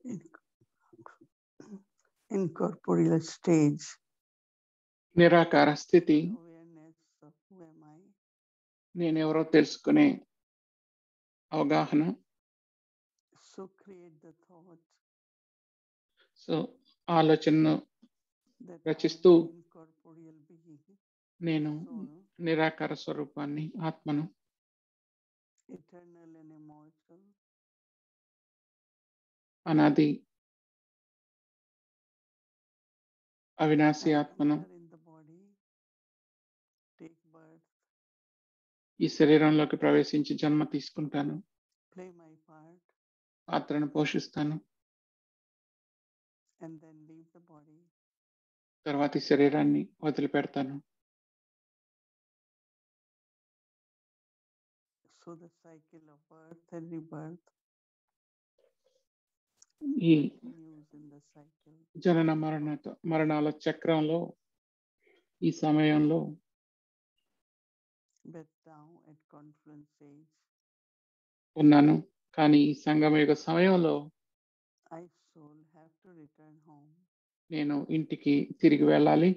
incorporeal stage, నిరాకార స్థితి awareness of who am I, నేనెవరో తెలుసుకునే అవగాహన so create the thought so ఆలోచనను that రచిస్తూ I am incorporeal being, నేను soul, నిరాకార స్వరూపాన్ని ఆత్మను eternal and immortal, అనాది అవినాశి I ఆత్మను enter in the body, take birth, ఈ శరీరంలోకి ప్రవేశించి జన్మ తీసుకుంటాను play my part, పాత్రను పోషిస్తాను and then leave the body. తర్వాత ఈ శరీరాన్ని వదిలిపెడతాను So the cycle of birth and rebirth ఈ continues in the cycle. జనన మరణ మరణాల చక్రంలో ఈ సమయంలో But now at confluence age, ఉన్నాను కానీ ఈ సంగమయుగ సమయంలో I soul have to return home. నేను ఇంటికి తిరిగి వెళ్ళాలి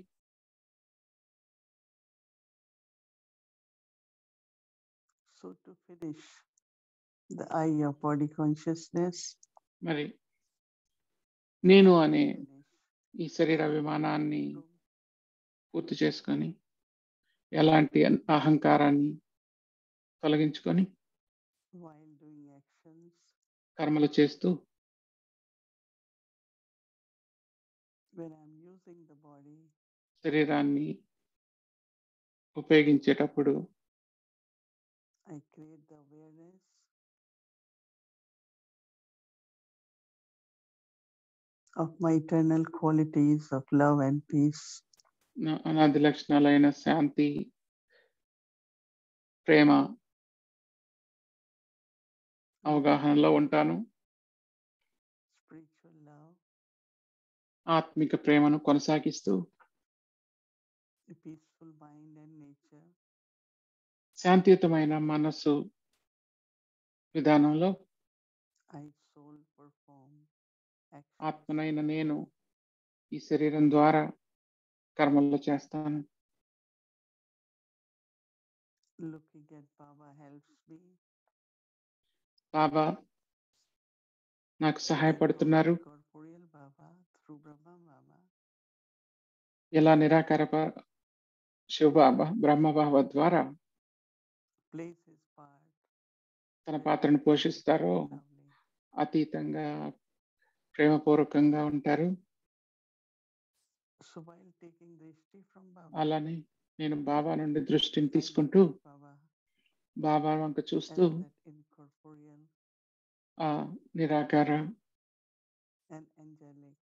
So to finish the eye of body consciousness, మరి నేను అనే finish ఈ శరీర విమానాన్ని from పూర్తి చేసుకొని ఎలాంటి అహంకారాన్ని తొలగించుకొని while doing actions, కర్మలు చేస్తూ when I'm using the body, శరీరాన్ని ఉపయోగించేటప్పుడు I create the awareness of my eternal qualities of love and peace. నా అనాది లక్షణాలైన శాంతి ప్రేమ అవగాహనలో ఉంటాను spiritual love, ఆత్మిక ప్రేమను కొనసాగిస్తూ a peaceful mind and nature, శాంతియుతమైన మనస్సు విధానంలో I soul perform actions ఆత్మనైన నేను ఈ శరీరం ద్వారా కర్మలు చేస్తాను looking at Baba helps me. బాబా నాకు get సహాయపడుతున్నారు more Corporeal Baba through Brahma Baba. ఎలా నిరాకార ప- శివబాబా బ్రహ్మబాబా ద్వారా plays his part. తన పాత్రను పోషిస్తారో Lovely. అతీతంగా ప్రేమపూర్వకంగా ఉంటారు So while taking drishti from Baba, అలానే నేను బాబా నుండి దృష్టిని I తీసుకుంటూ look at Baba బాబా వంక as చూస్తూ that incorporeal ఆ నిరాకార and angelic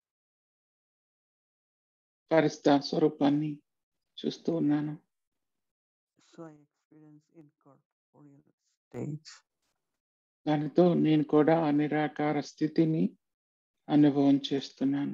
పరిస్థ స్వరూపాన్ని చూస్తూ ఉన్నాను So I experience incorporeal stage. దానితో నేను కూడా ఆ నిరాకార స్థితిని అనుభవం చేస్తున్నాను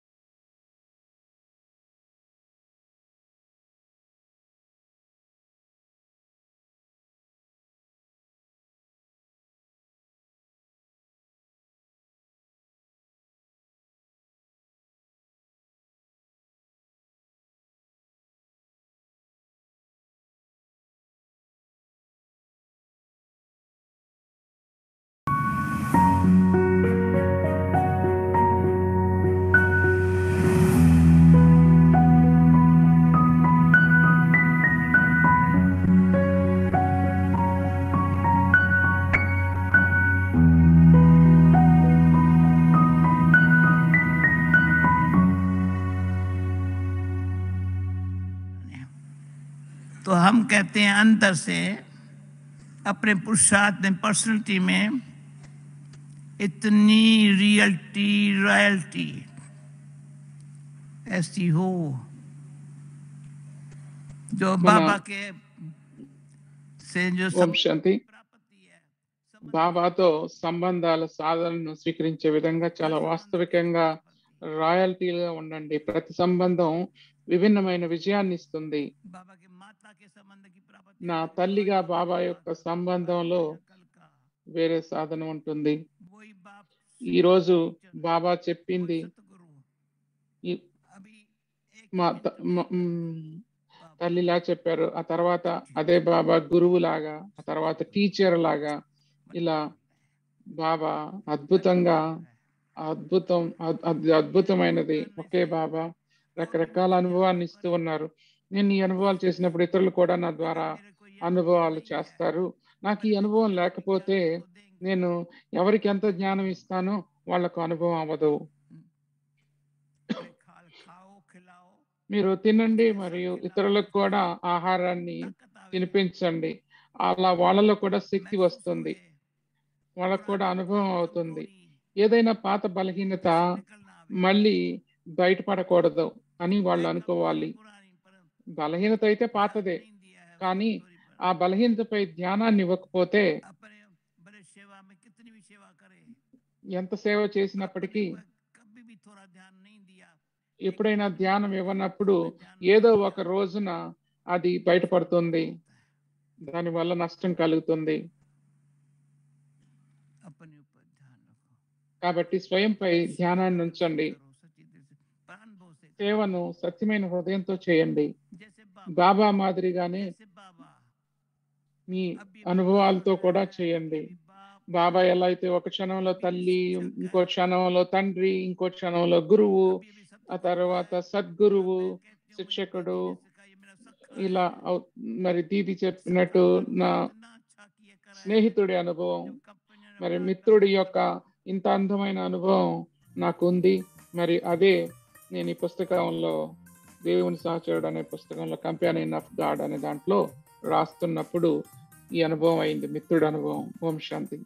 तो हम कहते हैं अंदर से अपने पुरुषार्थ में पर्सनैलिटी में इतनी रियल्टी रॉयल्टी ऐसी हो जो बाबा के से जो ఓం శాంతి प्राप्ति है संबंध బాబాతో సంబంధాల సాధనను స్వీకరించే విధంగా చాలా వాస్తవికంగా రాయల్టీగా ఉండండి ప్రతి సంబంధం విభిన్నమైన విజయాన్ని ఇస్తుంది बाबा के माता के संबंध की प्राप्ति నా है। తల్లిగా वही బాబా बाप యొక్క సంబంధంలో कल का వేరే సాధన ఉంటుంది वही बाप ఈ రోజు బాబా చెప్పింది सतगुरु ఈ अभी एक మా मिनट త- में మ- మ్, बाबा తల్లిలా చెప్పారు ఆ తర్వాత అదే బాబా గురువు లాగా ఆ తర్వాత టీచర్ లాగా ఇలా బాబా అద్భుతంగా అద్భుతం అద్- అద్- అద్భుతమైనది ఒకే బాబా రకరకాల అనుభవాన్ని ఇస్తూ ఉన్నారు నేను ఈ అనుభవాలు చేసినప్పుడు ఇతరులు కూడా నా ద్వారా అనుభవాలు చేస్తారు నాకు ఈ అనుభవం లేకపోతే నేను ఎవరికి ఎంత జ్ఞానం ఇస్తానో వాళ్లకు అనుభవం అవ్వదు खाओ खिलाओ మీరు తినండి మరియు ఇతరులకు కూడా ఆహారాన్ని ताकत आवे, తినిపించండి అలా వాళ్ళలో కూడా శక్తి महसूस వస్తుంది होए, వాళ్ళకు కూడా అనుభవం అవుతుంది कमजोरी ఏదైనా పాత బలహీనత निकलना आवे। మళ్ళీ బయటపడకూడదు అని వాళ్ళు मैं तो అనుకోవాలి पुरानी पर- బలహీనత అయితే పాతదే नहीं दिया है కానీ कमजोरी पर। ఆ బలహీనతపై ధ్యానాన్ని ఇవ్వకపోతే अपने बड़े सेवा में कितनी भी सेवा करे ఎంత సేవ చేసినప్పటికీ अपने पर कभी भी थोड़ा ध्यान नहीं दिया ఎప్పుడైనా ధ్యానం ఇవ్వనప్పుడు ఏదో ఒక రోజున అది బయటపడుతుంది దాని వల్ల నష్టం కలుగుతుంది अपने ऊपर ध्यान रखो కాబట్టి స్వయంపై ధ్యానాన్ని ఉంచండి करो सच्ची दिल से प्राण भाव से సేవను సత్యమైన హృదయంతో చేయండి जैसे बाबा బాబా మాదిరిగానే जैसे बाबा మీ अभी అనుభవాలతో కూడా చేయండి बाप బాబా ఎలా అయితే ఒక క్షణంలో తల్లి ఇంకో క్షణంలో తండ్రి ఇంకో క్షణంలో గురువు अभी भी सब ఆ తర్వాత సద్గురువు శిక్షకుడు ఇలా అవ్- మరి దీది చెప్పినట్టు నా స్నేహితుడి అనుభవం మరి మిత్రుడి యొక్క ఇంత అందమైన అనుభవం నాకు ఉంది మరి అదే నేను ఈ పుస్తకంలో దేవుని సహచరుడు అనే పుస్తకంలో కంపానియన్ ఆఫ్ గాడ్ అనే దాంట్లో రాస్తున్నప్పుడు ఈ అనుభవం అయింది మిత్రుడి అనుభవం ఓం శాంతి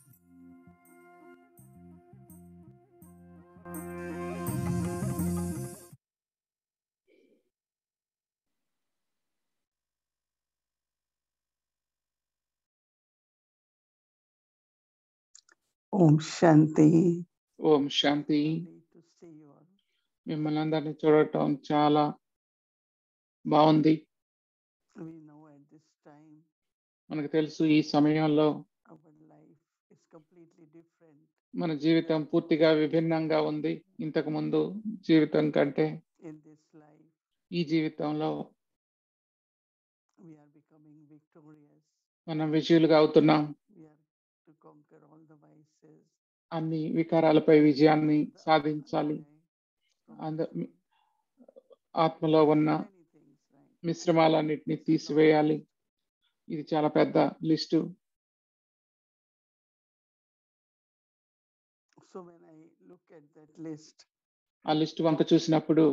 Om Shanti. Om Shanti Lovely to see you all. మిమ్మల్ని అందరినీ చూడటం చాలా బాగుంది We know at this time మనకు తెలుసు ఈ సమయంలో our life is completely different. మన జీవితం పూర్తిగా విభిన్నంగా ఉంది ఇంతకు ముందు జీవితం కంటే In this life, ఈ జీవితంలో we are becoming victorious. మనం విజయులుగా అవుతున్నాం We are to conquer all the vices. అన్ని వికారాలపై విజయాన్ని the సాధించాలి eye from అంద the మీ- ఆత్మలో ఉన్న many things, right? మిశ్రమాలన్నిటిని తీసివేయాలి ఇది చాలా పెద్ద list So when I look at that list, ఆ లిస్టు వంక చూసినప్పుడు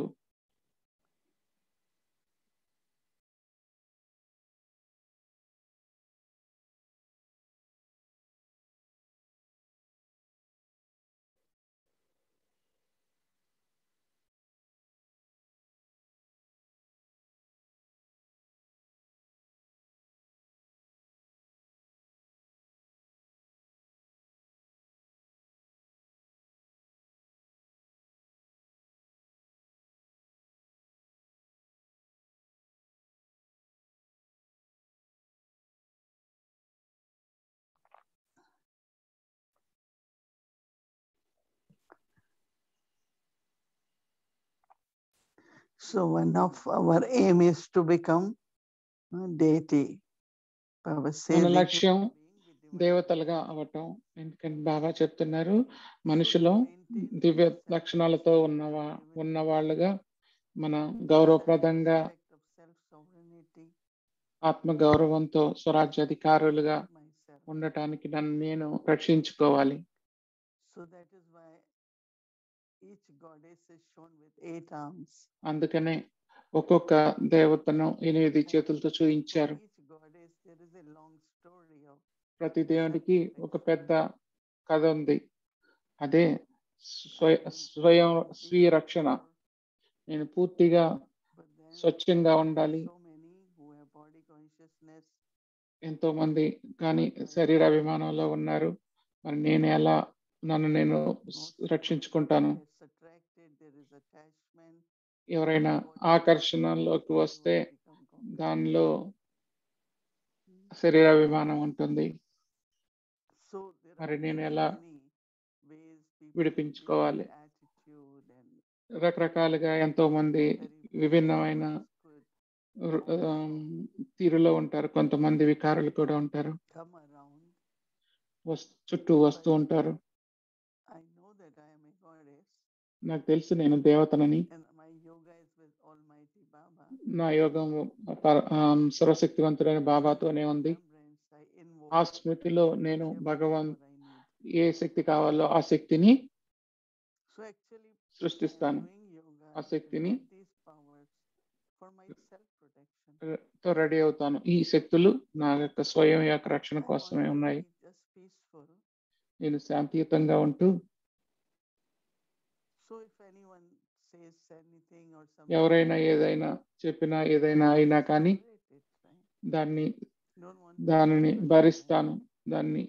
so one of our aim is to become a deity. Baba says మన that లక్ష్యం human being with divine దేవతలుగా అవటం ఎందుకంటే బాబా చెప్తున్నారు మనుషులు maintain దివ్య self- లక్షణాలతో ఉన్నవా divinity, ఉన్న వాళ్ళుగా మన గౌరవప్రదంగా self-respect of self-sovereignty, ఆత్మ గౌరవంతో స్వరాజ్యాధికారులుగా myself. ఉండటానికి నన్ను నేను రక్షించుకోవాలి So that is why each goddess is shown with eight arms. అందుకనే ఒక్కొక్క దేవతను ఎనిమిది And చేతులతో for చూయించారు each goddess, there is a long story of ప్రతి దేవుడికి ఒక పెద్ద కథ ఉంది అదే స్వయ స్వయం స్వీయ రక్షణ నేను పూర్తిగా But then స్వచ్ఛంగా there are ఉండాలి so many who have body consciousness. ఎంతో మంది కానీ శరీరాభిమానంలో ఉన్నారు మరి నేను ఎలా నన్ను నేను స్- రక్షించుకుంటాను gets attracted, there is attachment. ఎవరైనా ఆకర్షణలోకి వస్తే దానిలో శరీరాభిమానం ఉంటుంది So there మరి are నేను many, ఎలా many ways విడిపించుకోవాలి attitude and రకరకాలుగా ఎంతో మంది very విభిన్నమైన could రు- ఆమ్, తీరులో ఉంటారు కొంతమంది వికారులు కూడా ఉంటారు come around. వస్- చుట్టూ వస్తూ ఉంటారు I know that I am a goddess నాకు తెలుసు నేను దేవతనని and my yoga is with Almighty Baba. నా యోగం పర- ఆమ్, సర్వశక్తివంతుడైన బాబాతోనే ఉంది Remembrance, I invoke ఆ స్మృతిలో నేను whichever Bhagavan power I need. ఏ శక్తి కావాలో ఆ శక్తిని So actually, I am సృష్టిస్తాను doing yoga ఆ to శక్తిని get these powers for my self-protection. తో రెడీ అవుతాను ఈ శక్తులు నా యొక్క స్వయం యొక్క రక్షణ I కోసమే want to ఉన్నాయి be just peaceful. నేను శాంతియుతంగా ఉంటూ So if anyone says anything or something, ఎవరైనా ఏదైనా చెప్పినా ఏదైనా అయినా కానీ tolerate it, right? దాన్ని Don't want to దానిని be offended, భరిస్తాను దాన్ని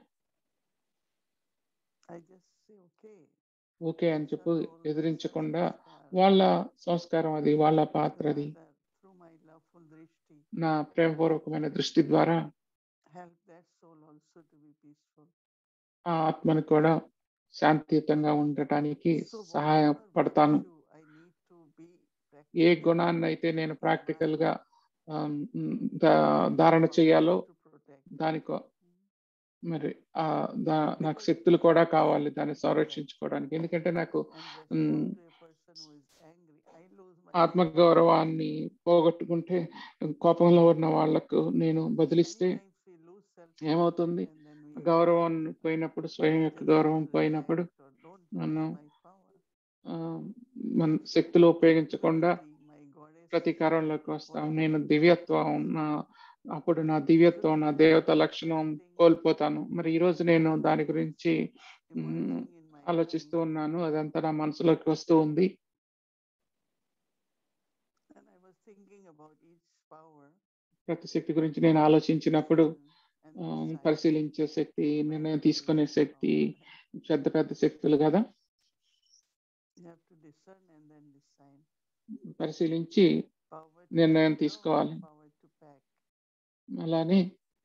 I just say okay. Okay అని It's చెప్పు our role, ఎదిరించకుండా sanskar, వాళ్ళ సంస్కారం అది వాళ్ళ పాత్ర అది rather through my loveful drishti, నా ప్రేమపూర్వకమైన దృష్టి ద్వారా help that soul also to be peaceful. ఆ ఆత్మను కూడా శాంతియుతంగా ఉండటానికి So whatever సహాయపడతాను virtue I need to be A practical గుణాన్ని అయితే నేను in ప్రాక్టికల్ my గా ఆమ్, దా- ధారణ చేయాలో to protect. దానికో మరి ఆ దా నాకు శక్తులు కూడా కావాలి దాన్ని సంరక్షించుకోవడానికి ఎందుకంటే నాకు And Mm. respond to a person who is angry. I lose my ఆత్మగౌరవాన్ని పోగొట్టుకుంటే కోపంలో ఉన్న వాళ్లకు నేను బదిలిస్తే Many times we lose self-respect ఏమవుతుంది? and then we గౌరవం పోయినప్పుడు స్వయం యొక్క tell గౌరవం them to పోయినప్పుడు react or don't use మనం my power. ఆ, మన శక్తులు ఉపయోగించకుండా Duality, my goddess, ప్రతీకారంలోకి వస్తాం నేను దివ్యత్వం నా అప్పుడు నా దివ్యత్వం నా దేవత లక్షణం కోల్పోతాను మరి ఈ రోజు నేను దాని గురించి emerging in my ఆలోచిస్తూ mind. ఉన్నాను అదంతా నా మనసులోకి వస్తూ ఉంది And I was thinking about each power. ప్రతి శక్తి గురించి నేను ఆలోచించినప్పుడు and ఆ, decide పరిశీలించే శక్తి నిర్ణయం తీసుకునే శక్తి పెద్ద పెద్ద శక్తులు కదా You have to discern and then decide. పరిశీలించి Power to నిర్ణయం let go, తీసుకోవాలి. Power to pack. అలానే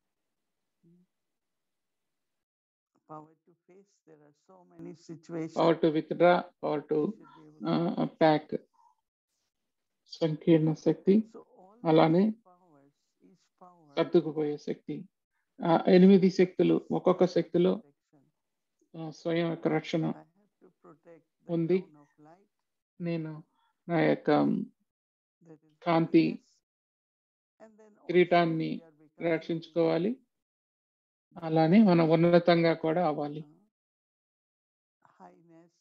Power to face. There are so many situations. Power to withdraw power to we should be able to pack సంకీర్ణ శక్తి So all అలానే these powers, each power సర్దుకుపోయే శక్తి ఆ ఎనిమిది శక్తులు ఒక్కొక్క శక్తిలో protection. ఆ, స్వయం యొక్క రక్షణ I have to protect the ఉంది. crown of light నేను నా యొక్క that is Kanthi holiness. And then also కిరీటాన్ని we are becoming రక్షించుకోవాలి అలానే మనం ఉన్నతంగా కూడా అవ్వాలి uh, highness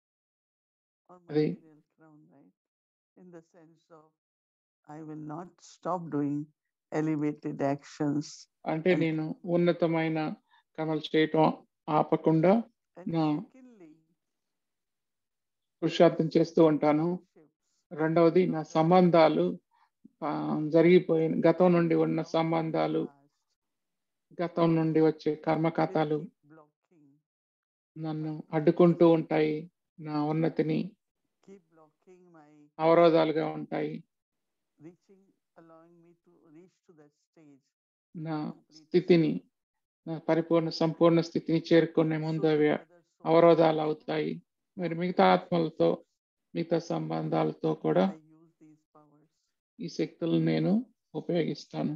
or అది material crown, right? In the sense of I will not stop doing elevated actions అంటే And- నేను ఉన్నతమైన కర్మలు చేయటం ఆపకుండా and No. secondly పురుషార్థం చేస్తూ ఉంటాను relationships రెండవది నా సంబంధాలు ఆ, జరిగిపోయిన గతం నుండి ఉన్న సంబంధాలు past గతం నుండి వచ్చే will కర్మకథలు keep blocking, నన్ను అడ్డుకుంటూ ఉంటాయి నా ఉన్నతిని keep blocking my అవరోధాలుగా ఉంటాయి reaching, allowing me to reach to that stage. నా complete స్థితిని state. నా పరిపూర్ణ సంపూర్ణ స్థితిని చేరుకునే So ముందు do అవి other souls. అవరోధాలు అవుతాయి మరి మిగతా ఆత్మలతో మిగతా సంబంధాలతో కూడా I use these powers. ఈ శక్తులను నేను ఉపయోగిస్తాను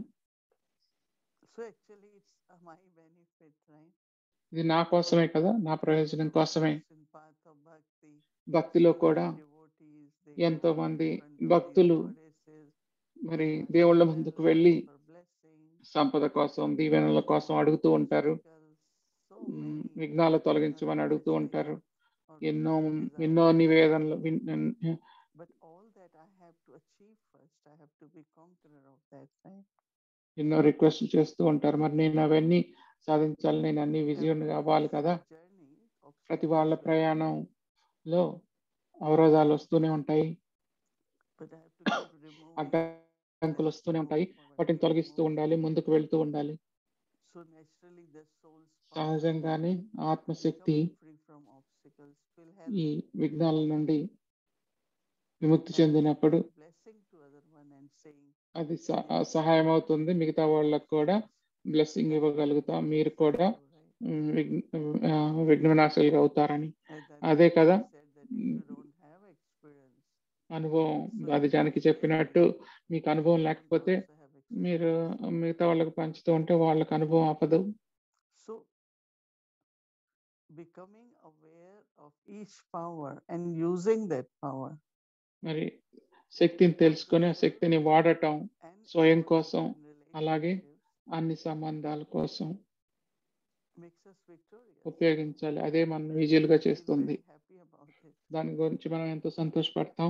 So actually, it's uh, my benefit, right? ఇది నా కోసమే కదా నా ప్రయోజనం కోసమే In path of bhakti, భక్తిలో so కూడా many devotees, they ఎంతో go మంది in front of these భక్తులు goddesses, మరి ask దేవుళ్ళ for ముందుకు help, వెళ్ళి for blessing, సంపద కోసం దీవెనల కోసం అడుగుతూ ఉంటారు obstacles, so ఉమ్, many విఘ్నాలు తొలగించమని uh, అడుగుతూ messages ఉంటారు or ఎన్నో desires. ఎన్నో నివేదనలు విన్- But all that I have to achieve first, I have to be conqueror of that, right? ఎన్నో రిక్వెస్ట్ చేస్తూ ఉంటారు మరి నేను అవన్నీ సాధించాలి నేను అన్ని విజయం అవ్వాలి కదా Everybody's journey, ప్రతి వాళ్ళ obstacles will come, ప్రయాణంలో అవరోధాలు వస్తూనే ఉంటాయి But I have to keep removing అడ్డంకులు them, వస్తూనే ఉంటాయి move forward, వాటిని keep తొలగిస్తూ moving. ఉండాలి ముందుకు వెళ్తూ ఉండాలి So naturally, the soul's power సహజంగానే ఆత్మశక్తి becoming free from obstacles will help ఈ విఘ్నాల నుండి విముక్తి చెందినప్పుడు blessing to other one and saying, అది స- సహాయం అవుతుంది మిగతా వాళ్ళకు కూడా బ్లెస్సింగ్ ఇవ్వగలుగుతాం మీరు కూడా ఉమ్, విఘ్న ఆ, విఘ్ననాశులుగా అవుతారని And that అదే is కదా why he said that if you don't have experience, అనుభవం so అది you జానికి will చెప్పినట్టు share it. మీకు అనుభవం You will లేకపోతే also have experience. మీరు మిగతా వాళ్ళకి పంచుతూ ఉంటే వాళ్ళకి అనుభవం అవ్వదు So, becoming aware of each power and using that power మరి శక్తిని తెలుసుకొని ఆ శక్తిని వాడటం and స్వయం in కోసం, certain అలాగే relationships అన్ని సంబంధాల కోసం makes us victorious. ఉపయోగించాలి అదే మనం విజువల్గా We feel చేస్తుంది very happy about it. దాని గురించి మనం ఎంతో సంతోషపడతాం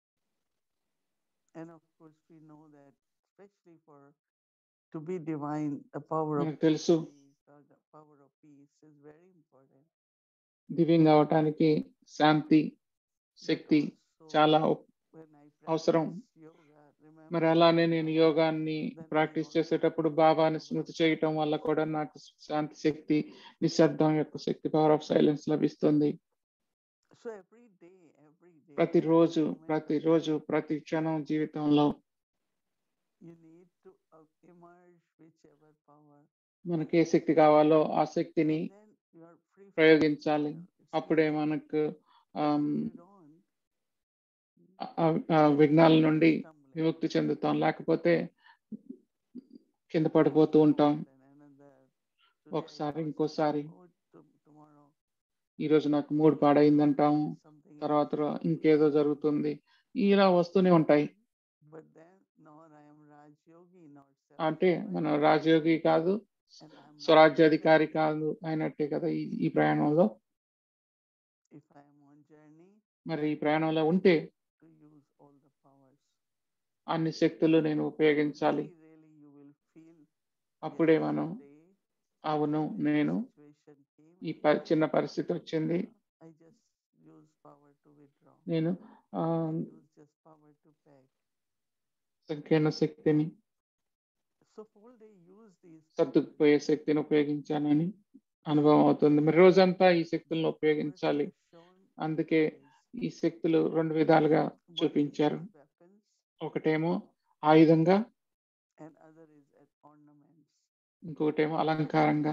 And of course, we know that, especially for to be divine, the power of మనకు తెలుసు peace or the power of peace is very important. దివ్యంగా అవటానికి శాంతి శక్తి Because so చాలా when I అవసరం. practice yoga, remember మరి అలానే that నేను Baba యోగాన్ని ప్రాక్టీస్ చేసేటప్పుడు బాబాని స్మృతి చేయటం వల్ల కూడా నాకు శాంతి శక్తి నిశ్శబ్దం యొక్క శక్తి పవర్ ఆఫ్ సైలెన్స్ లభిస్తుంది So every day, every day, ప్రతిరోజు every moment of ప్రతిరోజు life, ప్రతి క్షణం జీవితంలో you need to uh, emerge whichever power. మనకి ఏ శక్తి కావాలో ఆ శక్తిని and then you are free from ప్రయోగించాలి fear. It's అప్పుడే easy. మనకు But am, if you don't, ఆ- ఆ- ఆ విఘ్నాల నుండి stumbling. విముక్తి చెందుతాం లేకపోతే కింద పడిపోతూ One ఉంటాం thought and another. Today I ఒకసారి lost my ఇంకోసారి mood, to- tomorrow ఈ రోజు నాకు మూడు పాడైందంటాము something else తర్వాత will happen. ఇంకేదో జరుగుతుంది ఇలా వస్తూనే ఉంటాయి But then now I am Raj Yogi, not అంటే మనం రాజయోగి కాదు and I am not స్వరాజ్యాధికారి journey. కాదు అయినట్టే కదా ఈ ఈ ప్రయాణంలో If I am on journey, మరి ఈ ప్రయాణంలో ఉంటే to use all the powers. అన్ని శక్తులు నేను ఉపయోగించాలి Really, really you will feel అప్పుడే yes, మనం today అవును నేను situation came ఈ and ప- I- చిన్న పరిస్థితి వచ్చింది I just use power to withdraw. నేను ఆ, I use just power to pack. సంకీర్ణ శక్తిని So whole day use these సర్దుకుపోయే powers. శక్తిని ఉపయోగించానని అనుభవం అవుతుంది మరి రోజంతా ఈ శక్తులను ఉపయోగించాలి Powers are shown అందుకే in ways. ఈ శక్తులు రెండు విధాలుగా One is చూపించారు as weapons ఒకటేమో ఆయుధంగా and other is as ornaments. ఇంకొకటేమో అలంకారంగా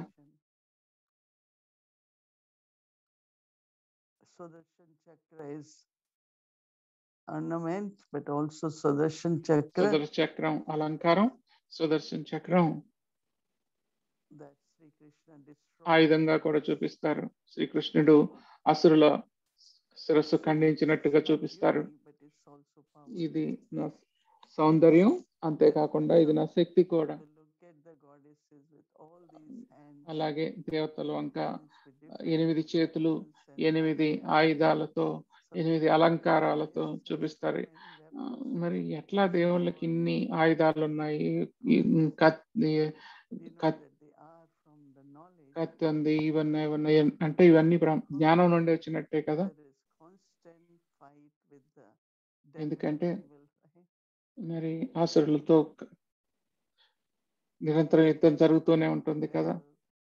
Sudarshan chakra is ornament, but also Sudarshan chakra సుదర్శ చక్రం అలంకారం సుదర్శన చక్రం that Sri Krishna destroyed. ఆయుధంగా కూడా చూపిస్తారు శ్రీకృష్ణుడు అసురుల శిరస్సు ఖండించినట్టుగా చూపిస్తారు But it's also power. ఇది నా సౌందర్యం అంతేకాకుండా ఇది నా శక్తి కూడా To look at the goddesses with all these hands. అలాగే దేవతల వంక hands with different ఎనిమిది చేతులు weapons and ఎనిమిది weapons. ఆయుధాలతో Some ఎనిమిది people అలంకారాలతో say, "Yes, చూపిస్తారు so many ఆ, weapons." మరి ఎట్లా దేవుళ్ళకి ఇన్ని ఆయుధాలు ఉన్నాయి ఈ కత్తి We know కత్- that they are from the knowledge. కత్తి ఉంది ఇవన్నీ ఇవన్నీ అంటే ఇవన్నీ బ్రహ్మ- జ్ఞానం నుండి వచ్చినట్టే కదా There is constant fight with the ఎందుకంటే devil and evil, right? మరి ఆసురులతో క- నిరంతరం యుద్ధం జరుగుతూనే ఉంటుంది కదా Devil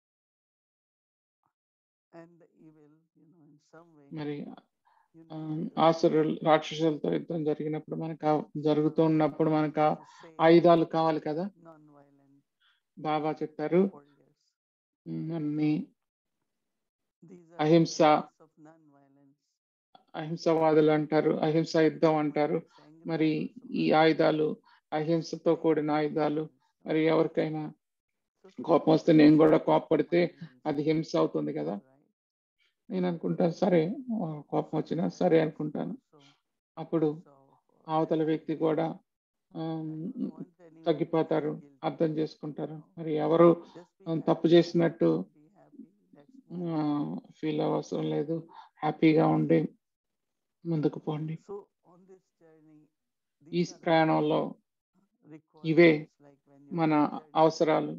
And the evil, you know, in some way. మరి you ఆ, need to ఆసురులు రాక్షసులతో యుద్ధం జరిగినప్పుడు మనకు ఆ- జరుగుతున్నప్పుడు మనకు ఆ to say ఆయుధాలు కావాలి కదా non-violent బాబా చెప్పారు warriors. "ఉమ్, అన్ని These are అహింస. weapons of non-violence. అహింసవాదులు అంటారు అహింస యుద్ధం అంటారు Violence, anger మరి is also ఈ violence. ఆయుధాలు అహింసతో కూడిన ఆయుధాలు మరి ఎవరికైనా So కోపం వస్తే నేను కూడా కోపపడితే violence, అది హింస అవుతుంది కదా right? నేను అనుకుంటాను సరే ఆ, కోపం వచ్చినా సరే అనుకుంటాను So, అప్పుడు so, అవతల వ్యక్తి కూడా I am, don't want anyone to తగ్గిపోతారు feel guilty. అర్థం చేసుకుంటారు మరి ఎవరు Just be ఆ, తప్పు happy, చేసినట్టు be happy, let's move. Feel అవసరం లేదు హ్యాపీగా ఉండి ముందుకు పోండి So on this journey, ఈ these are ప్రయాణంలో requirements ఇవే like when you మన are journey. అవసరాలు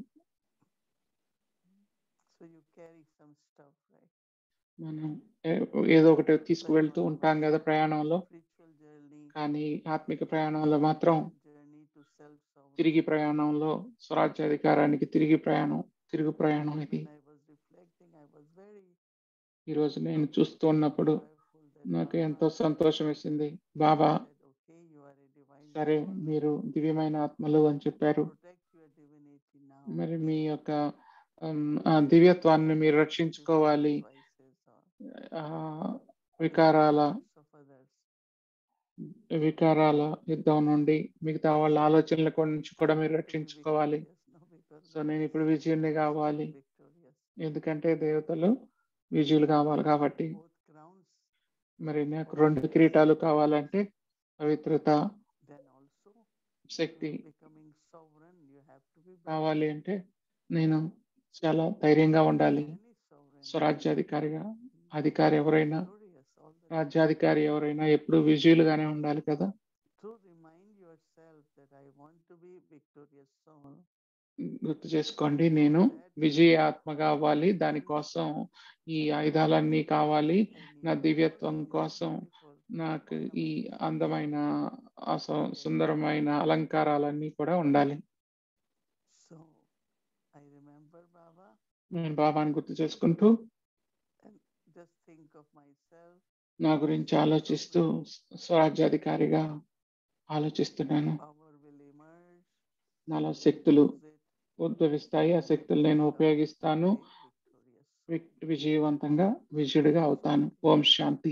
So you carry some stuff, right? మనం ఏ- ఏదో ఒకటి తీసుకువెళ్తూ ఉంటాం కదా ప్రయాణంలో Spiritual journey, కానీ ఆత్మిక ప్రయాణంలో మాత్రం journey to self-sovereignty. తిరిగి ప్రయాణంలో స్వరాజ్యాధికారానికి తిరిగి ప్రయాణం తిరుగు ప్రయాణం ఇది When I was reflecting, I was very ఈరోజు నేను చూస్తూ ఉన్నప్పుడు joyful that నాకు Baba ఎంతో సంతోషం వేసింది బాబా said, okay, you are a divine సరే soul. మీరు దివ్యమైన ఆత్మలు అని చెప్పారు Protect your divinity now. మరి మీ యొక్క ఉమ్, ఆ దివ్యత్వాన్ని మీరు రక్షించుకోవాలి vices or ఆ వికారాల thoughts of others. వికారాల యుద్ధం నుండి మిగతా వాళ్ళ ఆలోచనల కూడా నుంచి కూడా మీరు I feel రక్షించుకోవాలి victorious now because so God నేను is ఇప్పుడు విజయుడిని కావాలి victorious. ఎందుకంటే దేవతలు విజయులు కావాలి కాబట్టి Both crowns, మరి నాకు రెండు కిరీటాలు కావాలంటే పవిత్రత then also Shakti becoming sovereign, you have to be కావాలి అంటే నేను చాలా ధైర్యంగా ఉండాలి any sovereign. స్వరాజ్యాధికారిగా అధికారి ఎవరైనా victorious all the time. రాజ్యాధికారి ఎవరైనా ఎప్పుడు విజయులుగానే ఉండాలి కదా To remind yourself that I want to be victorious soul. గుర్తు చేసుకోండి నేను విజయ ఆత్మగా అవ్వాలి దానికోసం ఈ ఆయుధాలన్నీ కావాలి I నా need దివ్యత్వం all these కోసం beautiful నాకు ఈ ornaments. అందమైన ఆ సు- సుందరమైన అలంకారాలన్నీ కూడా ఉండాలి So I remember Baba నేను బాబాని గుర్తు చేసుకుంటూ and just think of myself. నా గురించి ఆలోచిస్తూ స్వరాజ్యాధికారిగా ఆలోచిస్తున్నాను Power will emerge. నాలో శక్తులు use it, ఉద్భవిస్తాయి ఆ శక్తులు నేను ఉపయోగిస్తాను be victorious. విక్- విజయవంతంగా విజయుడిగా అవుతాను ఓం శాంతి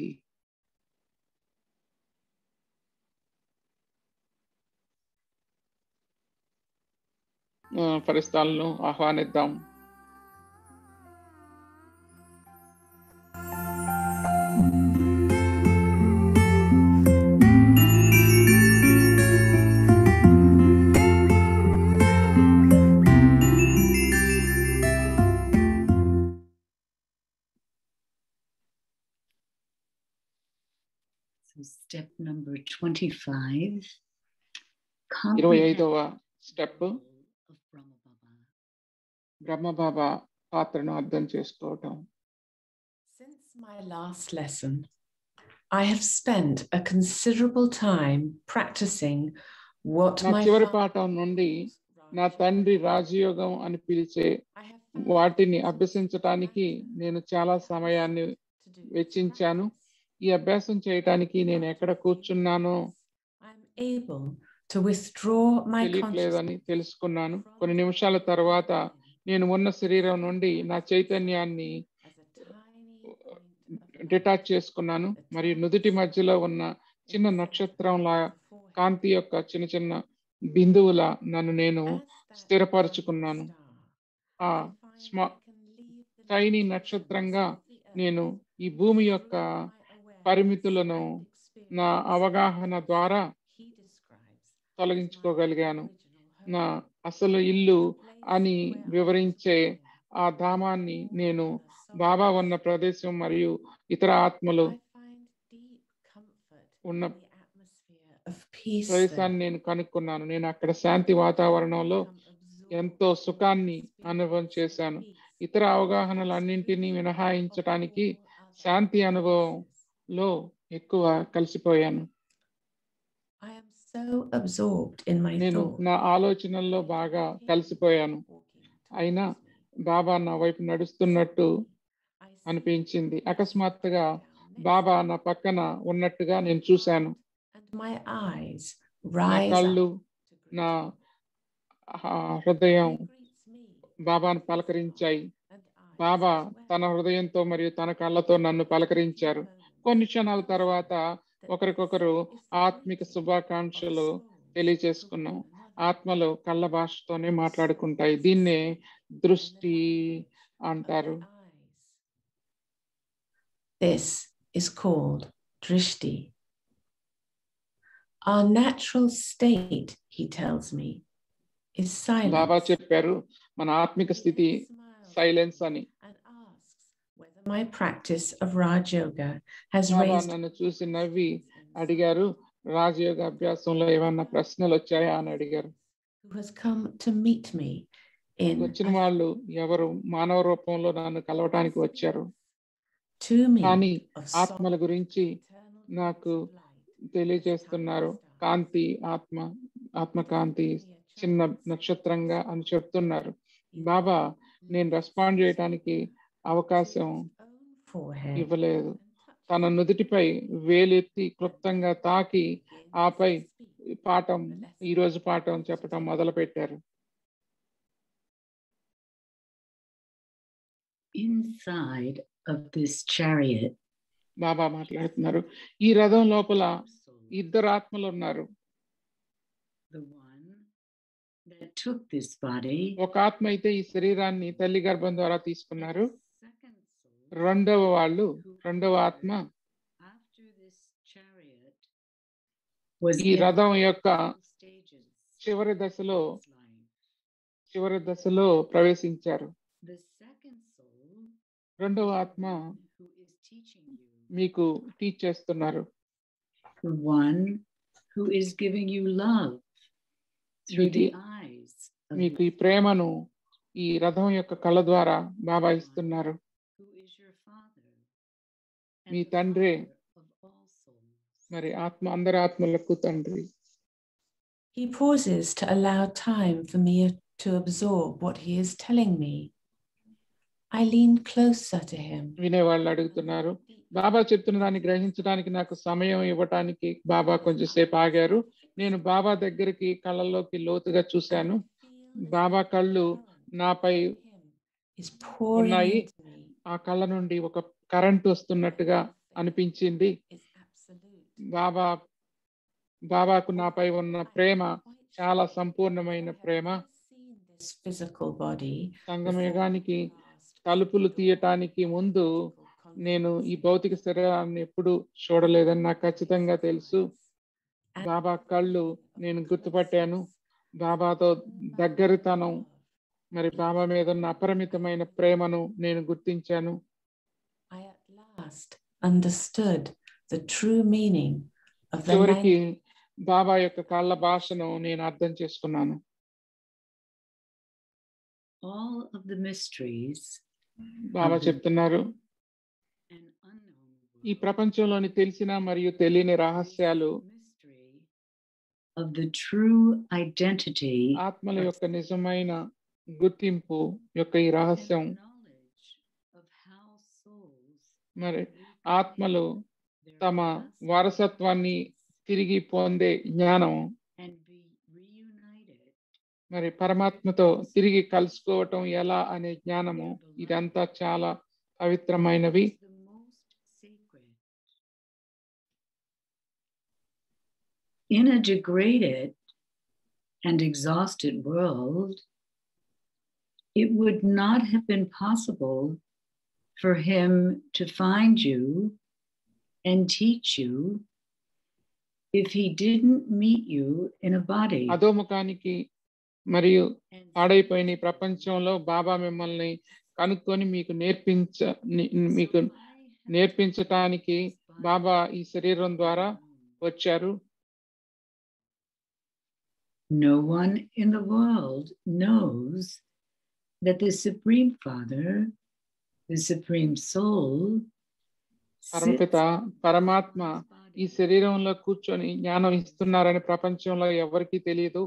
ఆ, ఫలితాలను ఆహ్వానిద్దాం So step number 25. ఇరవై comprehend ఐదవ the step role of Brahma Baba. Brahma Baba పాత్రను అర్థం చేసుకోవటం Since my last lesson, I have spent a considerable time practicing what నా my చివరి father పాఠం నుండి calls నా Raj తండ్రి Yoga. రాజయోగం అని పిలిచే I have found వాటిని it is అభ్యసించటానికి matter నేను చాలా I have సమయాన్ని to do this వెచ్చించాను practice. ఈ అభ్యాసం చేయటానికి నేను ఎక్కడ కూర్చున్నానో I'm able to withdraw my తెలియట్లేదని consciousness తెలుసుకున్నాను from కొన్ని the నిమిషాల body తర్వాత I'm in నేను ఉన్న శరీరం నుండి నా చైతన్యాన్ని as a tiny point of detach light. చేసుకున్నాను మరియు నుదుటి మధ్యలో ఉన్న చిన్న నక్షత్రంలా కాంతి యొక్క చిన్న చిన్న బిందువుల నన్ను నేను స్థిరపరచుకున్నాను. ఆ స్మా tiny నక్షత్రంగా నేను ఈ భూమి యొక్క పరిమితులను నా అవగాహన ద్వారా తొలగించుకోగలిగాను నా అసలు ఇల్లు అని వివరించే ఆ ధామాన్ని నేను బాబా ఉన్న ప్రదేశం మరియు ఇతర ఆత్మలు ఉన్న ప్రదేశాన్ని నేను కనుక్కున్నాను నేను అక్కడ శాంతి వాతావరణంలో ఎంతో సుఖాన్ని అనుభవం చేశాను ఇతర అవగాహనలన్నింటినీ మినహాయించటానికి శాంతి అనుభవంలో ఎక్కువ కలిసిపోయాను I am so absorbed in my నేను thoughts. నా ఆలోచనల్లో బాగా కలిసిపోయాను అయినా బాబా నా వైపు నడుస్తున్నట్టు అనిపించింది అకస్మాత్తుగా బాబా నా పక్కన ఉన్నట్టుగా నేను చూశాను And my eyes నా rise కళ్ళు up to greet నా him. ఆ, హృదయం He greets me బాబాను with his పలకరించాయి heart and eyes Baba as well. తన హృదయంతో మరియు తన కళ్ళతో నన్ను పలకరించారు కొన్ని క్షణాల తర్వాత ఒకరికొకరు ఆత్మిక శుభాకాంక్షలు తెలియచేసుకున్నాం ఆత్మలు కళ్ళ భాషతోనే మాట్లాడుకుంటాయి దీన్నే దృష్టి అంటారు This is called drishti. Our natural state, he tells me, is silence. బాబా చెప్పారు మన ఆత్మిక స్థితి He smiles సైలెన్స్ అని and asks whether my practice of Raj Yoga has Baba raised నన్ను చూసి నవ్వి అడిగారు రాజయోగ అభ్యాసంలో ఏమన్నా ప్రశ్నలు వచ్చాయా అని అడిగారు who has come to meet me in వచ్చిన వాళ్ళు ఎవరు మానవ రూపంలో నన్ను కలవటానికి వచ్చారు to me కానీ of ఆత్మల solid, గురించి eternal నాకు beings of light, తెలియజేస్తున్నారు as tiny కాంతి ఆత్మ ఆత్మకాంతి చిన్న నక్షత్రంగా అని చెప్తున్నారు బాబా నేను రెస్పాండ్ చేయటానికి అవకాశం ఇవ్వలేదు తన నుదుటిపై వేలెత్తి క్లుప్తంగా తాకి ఆపై పాఠం ఈ రోజు పాఠం చెప్పటం మొదలు పెట్టారు inside of this chariot, బాబా మాట్లాడుతున్నారు ఈ రథం లోపల two souls, ఇద్దరు ఆత్మలు ఉన్నారు the one that took this body, ఒక ఆత్మ అయితే ఈ శరీరాన్ని తల్లి గర్భం ద్వారా and తీసుకున్నారు the second soul, రెండవ వాళ్ళు రెండవ ఆత్మ after this chariot, was ఈ in రథం యొక్క all stages చివరి దశలో of his life. చివరి దశలో ప్రవేశించారు The second soul, రెండవ ఆత్మ who is teaching you, మీకు టీచ్ చేస్తున్నారు the one who is giving you love through the eyes of మీకు the ఈ ప్రేమను ఈ రథం యొక్క కళ ద్వారా బాబా ఇస్తున్నారు who is your father me and the తండ్రే father of all souls. మరి ఆత్మ అందరి ఆత్మలకు తండ్రి He pauses to allow time for me to absorb what he is telling me. I lean closer to him. వినేవాళ్ళు అడుగుతున్నారు బాబా చెప్తున్న దాన్ని గ్రహించడానికి నాకు సమయం ఇవ్వటానికి బాబా కొంచెంసేపు ఆగారు నేను బాబా దగ్గరికి కళ్ళలోకి లోతుగా చూశాను బాబా కళ్ళు నాపై is pouring ఉన్నాయి. into me. ఆ కళ్ళ నుండి ఒక కరెంట్ వస్తున్నట్టుగా అనిపించింది Is absolute. బాబా బాబాకు నాపై ఉన్న ప్రేమ చాలా సంపూర్ణమైన ప్రేమ This physical body సంగమేగానికి తలుపులు తీయటానికి ముందు నేను ఈ భౌతిక శరీరాన్ని ఎప్పుడు చూడలేదని నాకు ఖచ్చితంగా తెలుసు బాబా కళ్ళు నేను గుర్తుపట్టాను బాబాతో దగ్గరితనం మరి బాబా మీద ఉన్న అపరిమితమైన ప్రేమను నేను గుర్తించాను I at last understood the true meaning of the చివరికి language బాబా యొక్క కళ్ళ భాషను నేను అర్థం చేసుకున్నాను All of the mysteries బాబా చెప్తున్నారు and unknown ఈ world ప్రపంచంలోని తెలిసిన మరియు తెలియని is the రహస్యాలు mystery of the true identity ఆత్మల యొక్క నిజమైన గుర్తింపు యొక్క ఈ and రహస్యం knowledge of how souls మరి regain ఆత్మలు their తమ past వారసత్వాన్ని తిరిగి పొందే జ్ఞానం and be reunited మరి పరమాత్మతో తిరిగి కలుసుకోవటం ఎలా అనే జ్ఞానము ఇదంతా చాలా పవిత్రమైనవి is the most sacred. In a degraded and exhausted world, it would not have been possible for him to find you and teach you if he didn't meet you in a body. అధోముఖానికి మరియు And పాడైపోయిన ఈ ప్రపంచంలో బాబా మిమ్మల్ని కనుక్కొని మీకు నేర్పించ ని- మీకు so I have నేర్పించటానికి this body బాబా ఈ శరీరం ద్వారా alone. వచ్చారు No one in the world knows that the Supreme Father, the Supreme Soul, sits పరమపిత పరమాత్మ on his body. ఈ శరీరంలో కూర్చొని జ్ఞానం ఇస్తున్నారని ప్రపంచంలో ఎవరికీ తెలియదు